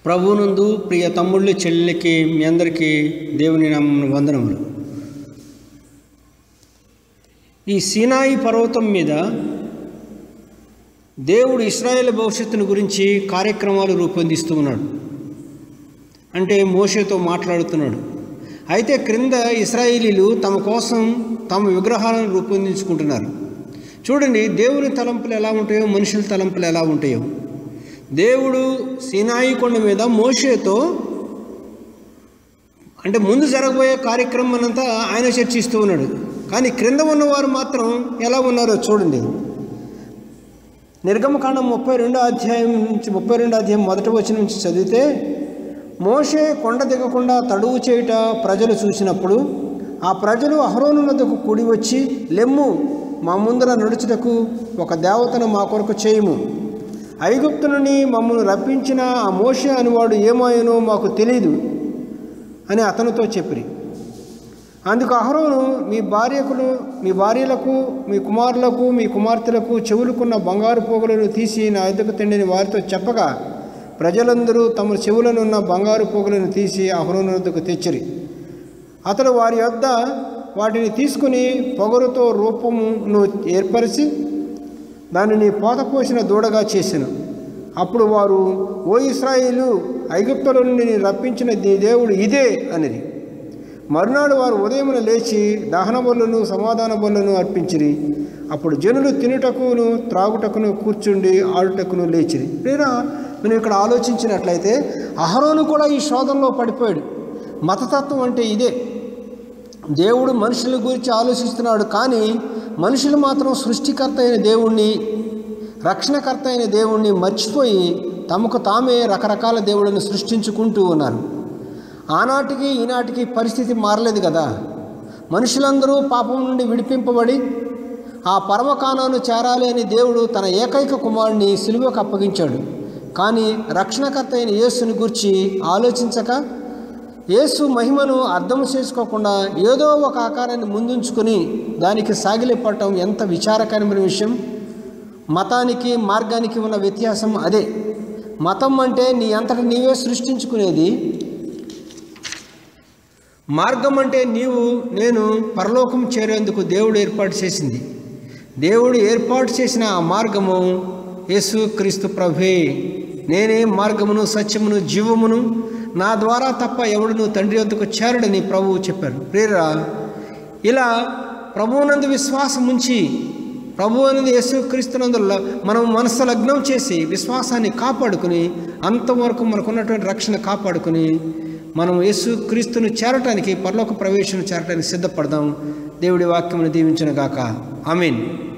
ప్రభునందు ప్రియ తమ్ముళ్ళు చెల్లెలకి మీ అందరికీ దేవుని నామమున వందనములు ఈ సీనాయి పర్వతం మీద దేవుడు ఇస్రాయేల్ భవిష్యత్తును గురించి కార్యక్రమాలు రూపొందిస్తూ ఉన్నాడు అంటే మోషేతో మాట్లాడుతున్నాడు అయితే క్రింద ఇస్రాయేలీలు తమ కోసం తమ విగ్రహాలను రూపొందించుకుంటున్నారు చూడండి దేవుని తలంపులు ఎలా ఉంటాయో మనుషుల తలంపులు ఎలా ఉంటాయో దేవుడు సీనాయి కొండ మీద మోషేతో అంటే ముందు జరగబోయే కార్యక్రమం అంతా ఆయన చర్చిస్తూ ఉన్నాడు కానీ క్రింద ఉన్నవారు మాత్రం ఎలా ఉన్నారో చూడండి నిర్గమకాండం ముప్పై రెండో అధ్యాయం నుంచి ముప్పై రెండో అధ్యాయం మొదటి వచ్చిన నుంచి చదివితే మోషే కొండ దిగకుండా తడువు చేయుట ప్రజలు చూసినప్పుడు ఆ ప్రజలు అహరోను నద్దకు కూడి వచ్చి లెమ్ము మా ముందర నడుచుటకు ఒక దేవతను మా కొరకు చేయము ఐగుప్తు నుండి మమ్మల్ని రప్పించిన ఆ మోషే అనువాడు ఏమాయనో మాకు తెలియదు అని అతనితో చెప్పిరి అందుకు అహరోను మీ భార్యకులు మీ భార్యలకు మీ కుమారులకు మీ కుమార్తెలకు చెవులుకున్న బంగారు పోగులను తీసి నా ఎద్దుకు తిండిని వారితో చెప్పగా ప్రజలందరూ తమ చెవులనున్న బంగారు పోగులను తీసి అహరోను వద్దకు తెచ్చిరి అతడు వారి వద్ద వాటిని తీసుకుని పొగరుతో రూపమును ఏర్పరిచి దానిని పోతపోసిన దూడగా చేసెను అప్పుడు వారు ఓ ఇస్రాయిలు ఐగుప్తుల నుండి నేను రప్పించిన నీ దేవుడు ఇదే అనేది మరునాడు వారు ఉదయమున లేచి దహన బొల్లను సమాధాన బొల్లను అర్పించిరి అప్పుడు జనులు తినుటకును త్రాగుటకును కూర్చుండి ఆడుటకును లేచిరి లేదా మనం ఇక్కడ ఆలోచించినట్లయితే అహరోను కూడా ఈ శోధనలో పడిపోయాడు మతతత్వం అంటే ఇదే దేవుడు మనుషుల గురించి ఆలోచిస్తున్నాడు కానీ మనుషులు మాత్రం సృష్టికర్త అయిన దేవుణ్ణి రక్షణకర్త అయిన దేవుణ్ణి మర్చిపోయి తమకు తామే రకరకాల దేవుళ్ళని సృష్టించుకుంటూ ఉన్నారు ఆనాటికి ఈనాటికి పరిస్థితి మారలేదు కదా మనుషులందరూ పాపం నుండి విడిపింపబడి ఆ పరమకానాను చేరాలి అని దేవుడు తన ఏకైక కుమారుని సిలువకు అప్పగించాడు కానీ రక్షణకర్త అయిన యేసుని గురించి ఆలోచించక యేసు మహిమను అర్థం చేసుకోకుండా ఏదో ఒక ఆకారాన్ని ముందుంచుకొని దానికి సాగిలిపడటం ఎంత విచారకరమైన విషయం మతానికి మార్గానికి ఉన్న వ్యత్యాసం అదే మతం అంటే నీ అంతట నీవే సృష్టించుకునేది మార్గం అంటే నీవు నేను పరలోకం చేరేందుకు దేవుడు ఏర్పాటు చేసింది దేవుడు ఏర్పాటు చేసిన ఆ మార్గము యేసు క్రీస్తు ప్రభే నేనే మార్గమును సత్యమును జీవమును నా ద్వారా తప్ప ఎవడును తండ్రి వద్దకు చేరడని ప్రభువు చెప్పారు ప్రేరా ఇలా ప్రభువునందు విశ్వాసం ఉంచి ప్రభు అనేది యేసుక్రీస్తునందు మనం మనస్సు లగ్నం చేసి విశ్వాసాన్ని కాపాడుకుని అంతవరకు మనకున్నటువంటి రక్షణ కాపాడుకుని మనం యేసు క్రీస్తును చేరటానికి పరలోక ప్రవేశం చేరటానికి సిద్ధపడదాం దేవుడి వాక్యమును దీవించిన గాక ఆమెన్